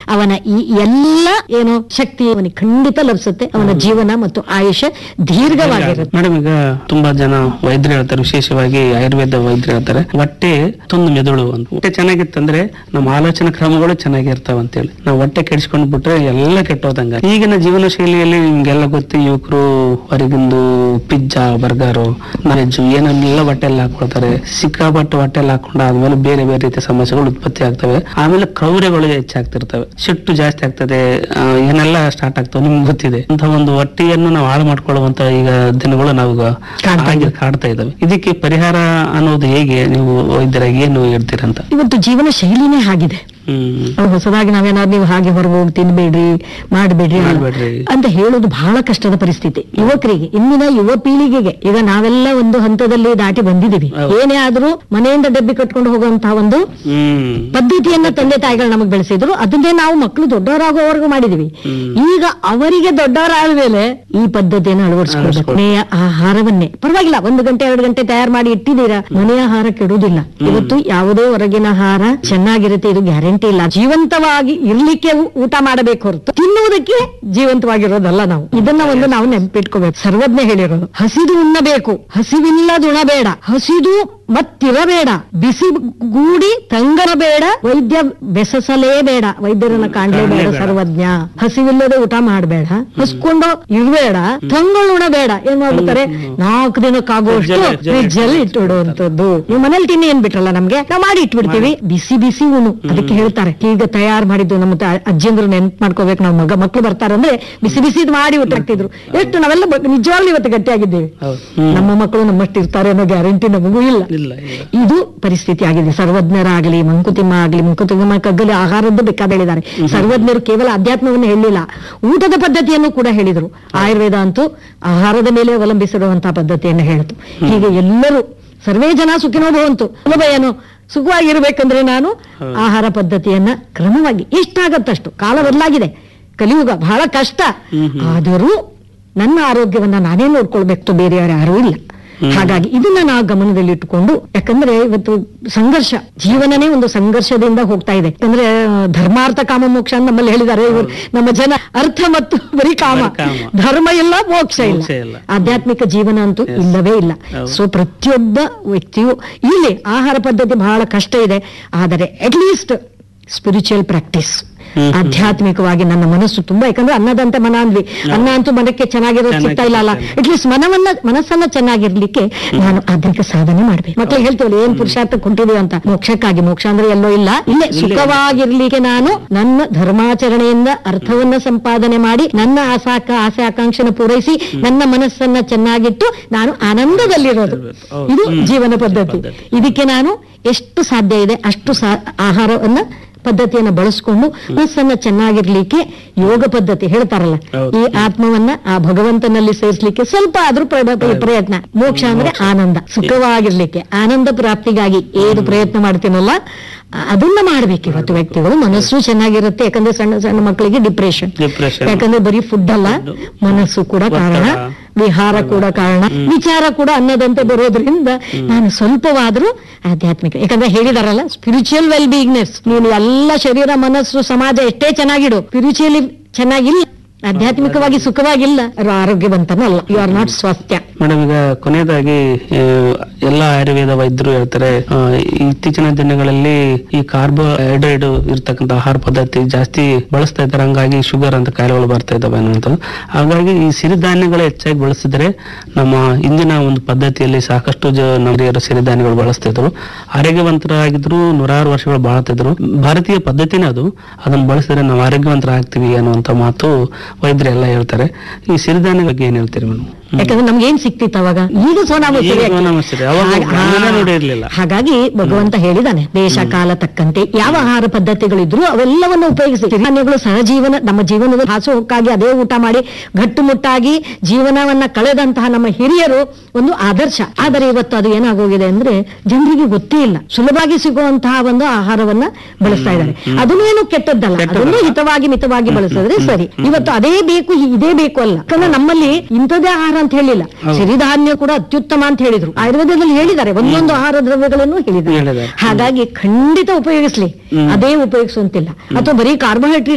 ಅವನ ಈ ಎಲ್ಲ ಏನು ಶಕ್ತಿ ಅವನಿಗೆ ಖಂಡಿತ ಲಭಿಸುತ್ತೆ ಅವನ ಜೀವನ ಮತ್ತು ಆಯುಷ್ಯ ದೀರ್ಘವಾಗಿರುತ್ತೆ ಮೇಡಮ್ ಈಗ ತುಂಬಾ ಜನ ವೈದ್ಯರು ಹೇಳ್ತಾರೆ ವಿಶೇಷವಾಗಿ ಆಯುರ್ವೇದ ವೈದ್ಯರು ಹೇಳ್ತಾರೆ ಹೊಟ್ಟೆ ತುಂದು ಮೆದುಳು ಅಂತ ಹೊಟ್ಟೆ ಚೆನ್ನಾಗಿತ್ತಂದ್ರೆ ನಮ್ಮ ಆಲೋಚನಾ ಕ್ರಮಗಳು ಚೆನ್ನಾಗಿರ್ತಾವ ಅಂತೇಳಿ ನಾವು ಹೊಟ್ಟೆ ಕೆಡಿಸ್ಕೊಂಡ್ ಬಿಟ್ರೆ ಎಲ್ಲ ಕೆಟ್ಟೋದಂಗ ಈಗಿನ ಜೀವನ ಶೈಲಿಯಲ್ಲಿ ನಿಮ್ಗೆಲ್ಲ ಗೊತ್ತು ಯುವಕರು ಹೊರಗಿಂದು ಪಿಜ್ಜಾ ಬರ್ಗರು ನಾಲೆಜ್ ಏನನ್ನೆಲ್ಲ ಹೊಟ್ಟೆಲ್ಲ ಹಾಕೊಳ್ತಾರೆ ಸಿಕ್ಕಾಪಟ್ಟೆ ಹೊಟ್ಟೆಲ್ಲ ಹಾಕೊಂಡು ಆದ್ಮೇಲೆ ಬೇರೆ ಬೇರೆ ರೀತಿಯ ಸಮಸ್ಯೆಗಳು ಉತ್ಪತ್ತಿ ಆಗ್ತವೆ ಆಮೇಲೆ ಕ್ರೌರ್ಯಗಳು ಹೆಚ್ಚಾಗ್ತಿರ್ತವೆ ಸಿಟ್ಟು ಜಾಸ್ತಿ ಆಗ್ತದೆ ಆ, ಏನೆಲ್ಲ ಸ್ಟಾರ್ಟ್ ಆಗ್ತವೆ ನಿಮ್ಗೆ ಗೊತ್ತಿದೆ ಅಂತ ಒಂದು ಹೊಟ್ಟೆಯನ್ನು ನಾವು ಹಾಳು ಮಾಡ್ಕೊಳ್ಳುವಂತ ಈಗ ದಿನಗಳು ನಾವು ಈಗ ಕಾಣ್ತಾ ಆಗಿ ಕಾಡ್ತಾ ಇದ್ದಾವೆ ಇದಕ್ಕೆ ಪರಿಹಾರ ಅನ್ನೋದು ಹೇಗೆ ನೀವು ವೈದ್ಯರಾಗಿ ಏನು ಹೇಳ್ತೀರಂತ ಇವತ್ತು ಜೀವನ ಶೈಲಿನೇ ಆಗಿದೆ ಹ್ಮ್ ನಾವು ಹೊಸದಾಗಿ ನಾವೇನಾದ್ರು ನೀವು ಹಾಗೆ ಹೊರಗೆ ಹೋಗಿ ತಿನ್ಬೇಡ್ರಿ ಮಾಡಬೇಡ್ರಿ ಮಾಡ್ಬೇಡ್ರಿ. ಅಂತ ಹೇಳೋದು ಬಹಳ ಕಷ್ಟದ ಪರಿಸ್ಥಿತಿ ಯುವಕರಿಗೆ ಇಂದಿನ ಯುವ ಪೀಳಿಗೆಗೆ ಈಗ ನಾವೆಲ್ಲ ಒಂದು ಹಂತದಲ್ಲಿ ದಾಟಿ ಬಂದಿದ್ದೀವಿ ಹೌದು. ಏನೇ ಆದ್ರೂ ಮನೆಯಿಂದ ಡಬ್ಬಿ ಕಟ್ಕೊಂಡು ಹೋಗುವಂತಹ ಒಂದು ಹ್ಮ್ ಪದ್ಧತಿಯನ್ನ ತಂದೆ ತಾಯಿಗಳು ನಮಗೆ ಬೆಳೆಸಿದ್ರು ಅದನ್ನೇ ನಾವು ಮಕ್ಕಳು ದೊಡ್ಡವರಾಗುವವರೆಗೂ ಮಾಡಿದೀವಿ ಈಗ ಅವರಿಗೆ ದೊಡ್ಡವರಾದ ಮೇಲೆ ಈ ಪದ್ಧತಿಯನ್ನು ಅಳವಡಿಸ್ಕೊಳ್ಬೇಕು ಮನೆಯ ಆಹಾರವನ್ನೇ ಪರವಾಗಿಲ್ಲ ಒಂದು ಗಂಟೆ ಎರಡು ಗಂಟೆ ತಯಾರು ಮಾಡಿ ಇಟ್ಟಿದ್ದೀರಾ ಮನೆಯ ಆಹಾರ ಕೆಡುವುದಿಲ್ಲ ಇವತ್ತು ಯಾವುದೇ ಹೊರಗಿನ ಆಹಾರ ಚೆನ್ನಾಗಿರುತ್ತೆ ಇದು ಗ್ಯಾರಂಟಿ ಇಲ್ಲ ಜೀವಂತವಾಗಿ ಇರ್ಲಿಕ್ಕೆ ಊ- ಊಟ ಮಾಡಬೇಕು ಹೊರತು ತಿನ್ನುವುದಕ್ಕೆ ಜೀವಂತವಾಗಿರೋದಲ್ಲ ನಾವು ಇದನ್ನ ಒಂದು ನಾವು ನೆನಪಿಟ್ಕೋಬೇಕು ಸರ್ವಜ್ಞ ಹೇಳಿರೋದು ಹಸಿದು ಉಣ್ಣಬೇಕು ಹಸಿವಿಲ್ಲದುಣಬೇಡ ಹಸಿದು ಮತ್ತಿರಬೇಡ ಬಿಸಿ ಗೂಡಿ ತಂಗರಬೇಡ ವೈದ್ಯ ಬೆಸಸಲೇಬೇಡ ವೈದ್ಯರನ್ನ ಕಾಣ್ಲೇಬೇಡ ಕಾಣ್ಲೇಬೇಡ. ಸರ್ವಜ್ಞ ಹಸಿವಿಲ್ಲದೆ ಊಟ ಮಾಡಬೇಡ ಹಸ್ಕೊಂಡು ಇರಬೇಡ ತಂಗಳು ಉಣಬೇಡ ಏನ್ ಮಾಡ್ಬಿಡ್ತಾರೆ ನಾಲ್ಕು ದಿನಕ್ಕಾಗುವಷ್ಟು ಫ್ರಿಜ್ಜಲ್ಲಿ- ಫ್ರಿಜ್ಜಲ್ಲಿ ಫ್ರಿಜ್ ಅಲ್ಲಿ ಇಟ್ಟಿಡುವಂತದ್ದು ನೀವು ಮನೇಲಿ ತಿನ್ನಿ ಏನ್ ಬಿಟ್ರಲ್ಲ ನಮ್ಗೆ ನಾವು ಮಾಡಿ ಇಟ್ಬಿಡ್ತೀವಿ ಬಿಸಿ ಬಿಸಿ ಉಣು ಅದಕ್ಕೆ ಹೇಳ್ತಾರೆ ಈಗ ತಯಾರು ಮಾಡಿದ್ದು ನಮ್ಮ ತ- ಅಜ್ಜಿಂದ್ರು ನೆನ್ಪ್ ಮಾಡ್ಕೋಬೇಕು ನಾವು ಮಗ ಮಕ್ಳು ಬರ್ತಾರಂದ್ರೆ ಬಿಸಿ ಬಿಸಿ ಮಾಡಿ ಊಟ ಹಾಕ್ತಿದ್ರು ಎಷ್ಟು ನಾವೆಲ್ಲ ಬ- ನಿಜವಾಗ್ಲೂ ಇವತ್ತು ಗಟ್ಟಿಯಾಗಿದ್ದೇವೆ ಹೌದು ಹ್ಮ್ ನಮ್ಮ ಮಕ್ಕಳು ನಮ್ಮಷ್ಟು ಇರ್ತಾರೆ ಅನ್ನೋ ಗ್ಯಾರಂಟಿ ನಮಗೂ ಇಲ್ಲ ಇಲ್ಲ ಇಲ್ಲ ಇದು ಪರಿಸ್ಥಿತಿ ಆಗಿದೆ ಸರ್ವಜ್ಞರಾಗಲಿ ಮಂಕುತಿಮ್ಮ ಆಗಲಿ ಮಂಕುತಿಮ್ಮ ಕಗ್ಗಲಿ ಆಹಾರದ್ದು ಬೇಕಾದ ಹೇಳಿದ್ದಾರೆ ಸರ್ವಜ್ಞರು ಕೇವಲ ಅಧ್ಯಾತ್ಮವನ್ನು ಹೇಳಿಲ್ಲ ಊಟದ ಪದ್ಧತಿಯನ್ನು ಕೂಡ ಹೇಳಿದರು ಆಯುರ್ವೇದ ಅಂತೂ ಆಹಾರದ ಮೇಲೆ ಅವಲಂಬಿಸಿರುವಂತಹ ಪದ್ಧತಿಯನ್ನು ಹೇಳಿತು ಹೀಗೆ ಎಲ್ಲರೂ ಸರ್ವೇ ಜನ ಸುಖಿನೋ ಭವಂತು ಸುಲಭ ಏನು ಸುಖವಾಗಿರ್ಬೇಕಂದ್ರೆ ನಾನು ಆಹಾರ ಪದ್ಧತಿಯನ್ನ ಕ್ರಮವಾಗಿ ಎಷ್ಟಾಗತ್ತಷ್ಟು ಕಾಲ ಬದಲಾಗಿದೆ ಕಲಿಯುಗ ಬಹಳ ಕಷ್ಟ ಆದರೂ ನನ್ನ ಆರೋಗ್ಯವನ್ನ ನಾನೇ ನೋಡ್ಕೊಳ್ಬೇಕು ಬೇರೆ ಯಾರು ಇಲ್ಲ ಹಾಗಾಗಿ ಇದನ್ನ ನಾವು ಗಮನದಲ್ಲಿಟ್ಟುಕೊಂಡು ಯಾಕಂದ್ರೆ ಇವತ್ತು ಸಂಘರ್ಷ ಜೀವನನೇ ಒಂದು ಸಂಘರ್ಷದಿಂದ ಹೋಗ್ತಾ ಇದೆ ಯಾಕಂದ್ರೆ ಆ, ಧರ್ಮಾರ್ಥ ಕಾಮ ಮೋಕ್ಷ ಅಂತ ನಮ್ಮಲ್ಲಿ ಹೇಳಿದ್ದಾರೆ ಇವರು ನಮ್ಮ ಜನ ಅರ್ಥ ಮತ್ತು ಬರೀ ಕಾಮ ಬರೀ ಕಾಮ. ಧರ್ಮ ಇಲ್ಲ ಮೋಕ್ಷ ಇಲ್ಲ ಮೋಕ್ಷ ಇಲ್ಲ. ಆಧ್ಯಾತ್ಮಿಕ ಜೀವನ ಅಂತೂ Yes. ಇಲ್ಲವೇ ಇಲ್ಲ ಹೌದು. ಸೊ ಪ್ರತಿಯೊಬ್ಬ ವ್ಯಕ್ತಿಯು ಇಲ್ಲಿ ಆಹಾರ ಪದ್ಧತಿ ಬಹಳ ಕಷ್ಟ ಇದೆ ಆದರೆ ಅಟ್ಲೀಸ್ಟ್ ಸ್ಪಿರಿಚುವಲ್ ಪ್ರಾಕ್ಟೀಸ್ ಹ್ಮ್. ಆಧ್ಯಾತ್ಮಿಕವಾಗಿ ನನ್ನ ಮನಸ್ಸು ತುಂಬಾ ಯಾಕಂದ್ರೆ ಅನ್ನದಂತೆ ಮನ ಅಂದ್ವಿ ಅನ್ನ ಅಂತೂ ಮನಕ್ಕೆ ಚೆನ್ನಾಗಿರೋದು ಚೆನ್ನಾಗಿ ಸಿಗ್ತಾ ಇಲ್ಲ ಅಲ್ಲ ಸಿಗ್ತಾ ಅಟ್ಲೀಸ್ಟ್ ಮನವನ್ನ ಮನಸ್ಸನ್ನ ಚೆನ್ನಾಗಿರ್ಲಿಕ್ಕೆ ನಾನು ಆಧುನಿಕ ಸಾಧನೆ ಮಾಡ್ಬೇಕು ಮಕ್ಳಿಗೆ ಹೇಳ್ತೀವಲ್ಲ ಏನ್ ಪುರುಷಾರ್ಥ ಕೊಂಡಿದೀವಿ ಅಂತ ಮೋಕ್ಷಕ್ಕಾಗಿ ಮೋಕ್ಷ ಅಂದ್ರೆ ಎಲ್ಲೋ ಇಲ್ಲ ಇಲ್ಲೇ ಇಲ್ಲೇ. ಸುಖವಾಗಿರ್ಲಿಕ್ಕೆ ನಾನು ನನ್ನ ಧರ್ಮಾಚರಣೆಯಿಂದ ಅರ್ಥವನ್ನ ಸಂಪಾದನೆ ಮಾಡಿ ನನ್ನ ಆಸಾಕ ಆಸೆ ಆಕಾಂಕ್ಷೆನ ಪೂರೈಸಿ ನನ್ನ ಮನಸ್ಸನ್ನ ಚೆನ್ನಾಗಿಟ್ಟು ನಾನು ಆನಂದದಲ್ಲಿರೋದು ಹೌದು. ಇದು ಹ್ಮ್. ಜೀವನ ಪದ್ಧತಿ ಪದ್ಧತಿ. ಇದಕ್ಕೆ ನಾನು ಎಷ್ಟು ಸಾಧ್ಯ ಇದೆ ಅಷ್ಟು ಸಾ- ಆಹಾರವನ್ನ ಪದ್ಧತಿಯನ್ನ ಬಳಸ್ಕೊಂಡು ಮನಸ್ಸನ್ನ ಚೆನ್ನಾಗಿರ್ಲಿಕ್ಕೆ ಯೋಗ ಪದ್ಧತಿ ಹೇಳ್ತಾರಲ್ಲ ಹೌದು. ಈ ಆತ್ಮವನ್ನ ಆ ಭಗವಂತನಲ್ಲಿ ಸೇರಿಸ್ಲಿಕ್ಕೆ ಸ್ವಲ್ಪ ಆದ್ರೂ ಪ್ರ- ಪ್ರಯತ್ನ ಮೋಕ್ಷ ಅಂದ್ರೆ ಆನಂದ ಸುಖವಾಗಿರ್ಲಿಕ್ಕೆ ಆನಂದ ಪ್ರಾಪ್ತಿಗಾಗಿ ಏನು ಪ್ರಯತ್ನ ಮಾಡ್ತೀನಲ್ಲ ಆ- ಅದನ್ನ ಮಾಡ್ಬೇಕು ಇವತ್ತು ವ್ಯಕ್ತಿಗಳು ಮನಸ್ಸು ಚೆನ್ನಾಗಿರುತ್ತೆ ಯಾಕಂದ್ರೆ ಸಣ್ಣ ಸಣ್ಣ ಮಕ್ಕಳಿಗೆ ಡಿಪ್ರೆಷನ್ ಡಿಪ್ರೆಷನ್ ಯಾಕಂದ್ರೆ ಬರೀ ಫುಡ್ ಅಲ್ಲ ಮನಸ್ಸು ಕೂಡ ಕಾರಣ ಒತ್ತಡ. ವಿಹಾರ ಕೂಡ ಕಾರಣ ವಿಚಾರ ಕೂಡ ಅನ್ನದಂತೆ ಬರೋದ್ರಿಂದ ನಾನು ಸ್ವಲ್ಪವಾದ್ರೂ ಆಧ್ಯಾತ್ಮಿಕ ಯಾಕಂದ್ರೆ ಹೇಳಿದಾರಲ್ಲ ಸ್ಪಿರಿಚುವಲ್ ವೆಲ್ ಬೀಯಿಂಗ್ನೆಸ್ ನೀನು ಎಲ್ಲ ಶರೀರ ಮನಸ್ಸು ಸಮಾಜ ಎಷ್ಟೇ ಚೆನ್ನಾಗಿಡು ಸ್ಪಿರಿಚುವಲಿ ಚೆನ್ನಾಗಿಲ್ಲ ಆಧ್ಯಾತ್ಮಿಕವಾಗಿ ಸುಖವಾಗಿಲ್ಲ ಅದು ಆರೋಗ್ಯವಂತನೂ ಅಲ್ಲ ಯು ಆರ್ ನಾಟ್ ಸ್ವಾಸ್ಥ್ಯ ಮೇಡಮ್ ಈಗ ಕೊನೆಯದಾಗಿ ಆ, ಎಲ್ಲ ಆಯುರ್ವೇದ ವೈದ್ಯರು ಹೇಳ್ತಾರೆ ಆ, ಇತ್ತೀಚಿನ ದಿನಗಳಲ್ಲಿ ಈ ಕಾರ್ಬೋಹೈಡ್ರೇಟ್ ಇರ್ತಕ್ಕಂಥ ಆಹಾರ ಪದ್ಧತಿ ಜಾಸ್ತಿ ಬಳಸ್ತಾ ಇದ್ದಾರೆ ಹಂಗಾಗಿ ಶುಗರ್ ಅಂತ ಕಾಯಿಲೆಗಳು ಬರ್ತಾ ಇದಾವೆ ಅನ್ನೋದು ಹಾಗಾಗಿ ಈ ಸಿರಿಧಾನ್ಯಗಳು ಹೆಚ್ಚಾಗಿ ಬಳಸಿದ್ರೆ ನಮ್ಮ ಇಂದಿನ ಒಂದು ಪದ್ಧತಿಯಲ್ಲಿ ಸಾಕಷ್ಟು ಜ ಹಿರಿಯರು ಸಿರಿಧಾನ್ಯಗಳು ಬಳಸ್ತಾ ಇದ್ರು ಆರೋಗ್ಯವಂತರಾಗಿದ್ರು ನೂರಾರು ವರ್ಷಗಳು ಬಾಳ್ತಿದ್ರು ಭಾರತೀಯ ಪದ್ಧತಿನೇ ಅದು ಅದನ್ನ ಬಳಸಿದ್ರೆ ನಾವು ಆರೋಗ್ಯವಂತರಾಗ್ತೀವಿ ಅನ್ನುವಂತ ಮಾತು ವೈದ್ಯರೆಲ್ಲ ಹೇಳ್ತಾರೆ ಈ ಸಿರಿಧಾನ್ಯ ಬಗ್ಗೆ ಏನ್ ಹೇಳ್ತೀರಿ ಮೇಡಮ್ ಯಾಕಂದ್ರೆ ನಮ್ಗೆ ಏನ್ ಸಿಕ್ತಿತ್ತು ಅವಾಗ ಈಗ ಸೋನಾ ಮಸೂರಿ ಈಗ ಹಾಕಿ. ಸೋನಾ ಮಸೂರಿ. ಅವಾಗ ಹಾಗ- ಗಮನ ನೋಡಿರ್ಲಿಲ್ಲ. ಹಾಗಾಗಿ ಭಗವಂತ ಹೇಳಿದಾನೆ ದೇಶ ಕಾಲ ತಕ್ಕಂತೆ ಯಾವ ಆಹಾರ ಪದ್ಧತಿಗಳಿದ್ರು ಅವೆಲ್ಲವನ್ನು ಉಪಯೋಗಿಸಿ ಧಾನ್ಯಗಳು ಸಹಜೀವನ ನಮ್ಮ ಜೀವನದ ಹಾಸುಹೊಕ್ಕಾಗಿ ಅದೇ ಊಟ ಮಾಡಿ ಗಟ್ಟುಮುಟ್ಟಾಗಿ ಜೀವನವನ್ನ ಕಳೆದಂತಹ ನಮ್ಮ ಹಿರಿಯರು ಒಂದು ಆದರ್ಶ ಆದರೆ ಇವತ್ತು ಅದು ಏನಾಗೋಗಿದೆ ಅಂದ್ರೆ ಜನರಿಗೆ ಗೊತ್ತೇ ಇಲ್ಲ ಸುಲಭವಾಗಿ ಸಿಗುವಂತಹ ಒಂದು ಆಹಾರವನ್ನ ಬಳಸ್ತಾ ಇದ್ದಾರೆ ಅದನ್ನೇನು ಕೆಟ್ಟದ್ದಲ್ಲ ಕೆಟ್ಟದ್ದಲ್ಲ. ಅದನ್ನು ಹಿತವಾಗಿ ಮಿತವಾಗಿ ಬಳಸಿದ್ರೆ ಸರಿ ಇವತ್ತು ಅದೇ ಬೇಕು ಇ- ಇದೇ ಬೇಕು ಅಲ್ಲ ಯಾಕಂದ್ರೆ ನಮ್ಮಲ್ಲಿ ಇಂಥದೇ ಆಹಾರ ಅಂತ ಹೇಳಿಲ್ಲ ಹೌದು. ಸಿರಿಧಾನ್ಯ ಕೂಡ ಅತ್ಯುತ್ತಮ ಅಂತ ಹೇಳಿದ್ರು ಆಯುರ್ವೇದದಲ್ಲಿ ಹೇಳಿದ್ದಾರೆ ಒಂದೊಂದು ಆಹಾರ ದ್ರವ್ಯಗಳನ್ನು ಹೇಳಿದ್ದಾರೆ ಹೇಳಿದ್ದಾರೆ. ಹಾಗಾಗಿ ಖಂಡಿತ ಉಪಯೋಗಿಸ್ಲಿ ಹ್ಮ್. ಅದೇ ಉಪಯೋಗಿಸುವಂತಿಲ್ಲ ಅಥವಾ ಬರೀ ಕಾರ್ಬೋಹೈಡ್ರೇಟ್